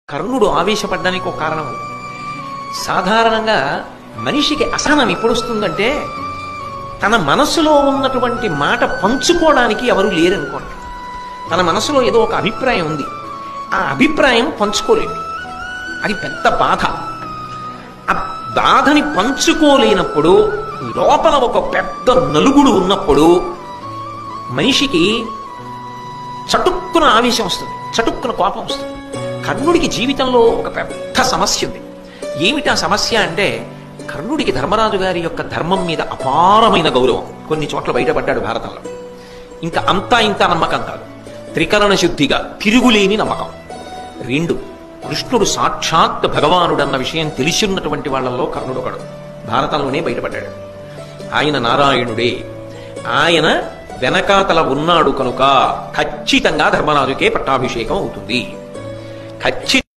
కర్ణుడు ఆవేశపడ్డానికి ఒక కారణం ఉంది. సాధారణంగా మనిషికి అసహనం ఎప్పుడు వస్తుందంటే తన మనసులో ఉన్నటువంటి మాట పంచుకోవడానికి ఎవరు లేరనుకోండి తన మనసులో ఏదో ఒక అభిప్రాయం ఉంది ఆ అభిప్రాయం పంచుకోలేడు అది పెద్ద బాధ ఆ బాధని పంచుకోలేనప్పుడు లోపల ఒక పెద్ద నలుగుడు ఉన్నప్పుడు మనిషికి చటుక్కున ఆవేశం వస్తుంది చటుక్కున కోపం వస్తుంది కర్ణుడికి జీవితంలో ఒక పెద్ద సమస్య ఉంది ఏమిటి ఆ సమస్య అంటే కర్ణుడికి ధర్మరాజు గారి యొక్క ధర్మం మీద అపారమైన గౌరవం కొన్ని చోట్ల బయటపడ్డాడు భారతంలో ఇంకా అంతా ఇంత నమ్మకం కాదు త్రికరణ శుద్ధిగా తిరుగులేని నమ్మకం రెండు కృష్ణుడు సాక్షాత్ భగవానుడన్న విషయం తెలిసిన్నటువంటి వాళ్ళల్లో కర్ణుడు ఒకడు భారతంలోనే బయటపడ్డాడు ఆయన నారాయణుడే ఆయన వెనకాతల ఉన్నాడు కనుక ఖచ్చితంగా ధర్మరాజుకే పట్టాభిషేకం అవుతుంది ఖచ్చితంగా